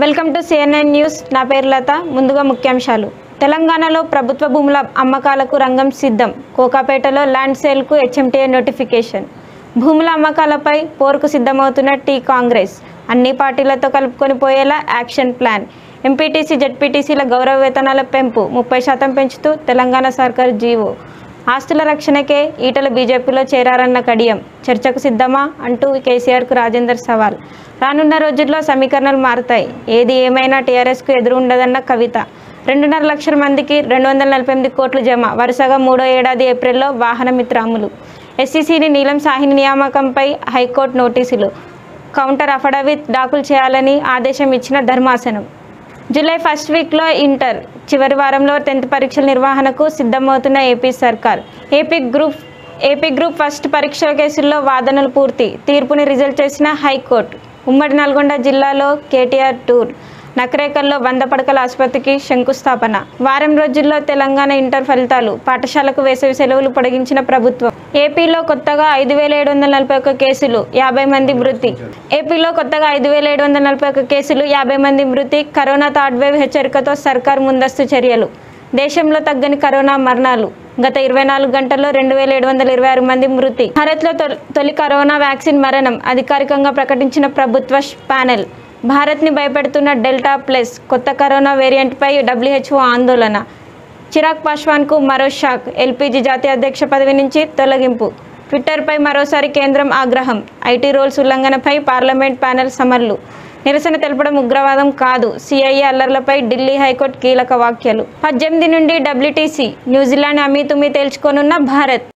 welcome to CNN news నా పేరు లత ముందుగా ముఖ్యాంశాలు తెలంగాణలో ప్రభుత్వ భూముల అమ్మకాలకు రంగం సిద్ధం కోకాపేటలో ల్యాండ్ సేల్కు హెచ్ఎంటీఏ నోటిఫికేషన్ భూముల అమ్మకాలపై పోరుకు సిద్ధమవుతున్న టీ కాంగ్రెస్ అన్ని పార్టీలతో కలుపుకొని పోయేలా యాక్షన్ ప్లాన్ ఎంపీటీసీ జెడ్పీటీసీల గౌరవ వేతనాల పెంపు ముప్పై శాతం పెంచుతూ తెలంగాణ సర్కార్ జీవో ఆస్తుల రక్షణకే ఈటల బీజేపీలో చేరారన్న కడియం చర్చకు సిద్ధమా అంటూ కేసీఆర్కు రాజేందర్ సవాల్ రానున్న రోజుల్లో సమీకరణలు మారుతాయి ఏది ఏమైనా టీఆర్ఎస్కు ఎదురు ఉండదన్న కవిత రెండున్నర లక్షల మందికి రెండు వందల నలభై ఎనిమిది కోట్లు జమ వరుసగా మూడో ఏడాది ఏప్రిల్లో వాహన మిత్రాములు ఎస్సీసీని నీలం సాహిని నియామకంపై హైకోర్టు నోటీసులు కౌంటర్ అఫిడవిట్ దాఖలు చేయాలని ఆదేశం ఇచ్చిన ధర్మాసనం జూలై ఫస్ట్ వీక్లో ఇంటర్ చివరి వారంలో టెన్త్ పరీక్షల నిర్వహణకు సిద్ధమవుతున్న ఏపీ సర్కార్ AP group AP group first పరీక్షల కేసుల్లో వాదనలు పూర్తి తీర్పుని రిజల్ట్ చేసిన హైకోర్టు ఉమ్మడి నల్గొండ జిల్లాలో కేటీఆర్ టూర్ నకరేకల్లో వంద పడకల ఆసుపత్రికి శంకుస్థాపన వారం రోజుల్లో తెలంగాణ ఇంటర్ ఫలితాలు పాఠశాలకు వేసవి సెలవులు పొడిగించిన ప్రభుత్వం ఏపీలో కొత్తగా ఐదు వేల ఏడు వందల నలభై ఒక్క కేసులు యాభై మంది మృతి ఏపీలో కొత్తగా ఐదు వేల ఏడు వందల నలభై ఒక్క కేసులు యాభై మంది మృతి కరోనా థర్డ్ వేవ్ హెచ్చరికతో సర్కార్ ముందస్తు చర్యలు దేశంలో తగ్గని కరోనా మరణాలు గత ఇరవై నాలుగు గంటల్లో రెండు వేల ఏడు వందల ఇరవై ఆరు మంది మృతి భారత్లో తొలి- తొలి కరోనా వ్యాక్సిన్ మరణం అధికారికంగా ప్రకటించిన ప్రభుత్వ ష్ ప్యానెల్ భారత్ని భయపెడుతున్న డెల్టా ప్లస్ కొత్త కరోనా వేరియంట్పై డబ్ల్యూహెచ్ఓ ఆందోళన చిరాగ్ పాస్వాన్కు మరో షాక్ ఎల్పీజీ జాతీయ అధ్యక్ష పదవి నుంచి తొలగింపు ట్విట్టర్పై మరోసారి కేంద్రం ఆగ్రహం ఐటీ రూల్స్ ఉల్లంఘనపై పార్లమెంట్ ప్యానెల్ సమర్లు నిరసన తెలపడం ఉగ్రవాదం కాదు సిఐఏ అల్లర్లపై ఢిల్లీ హైకోర్టు కీలక వ్యాఖ్యలు పద్దెనిమిది నుండి డబ్ల్యూటీసీ న్యూజిలాండ్ అమీతుమీ తేల్చుకోనున్న భారత్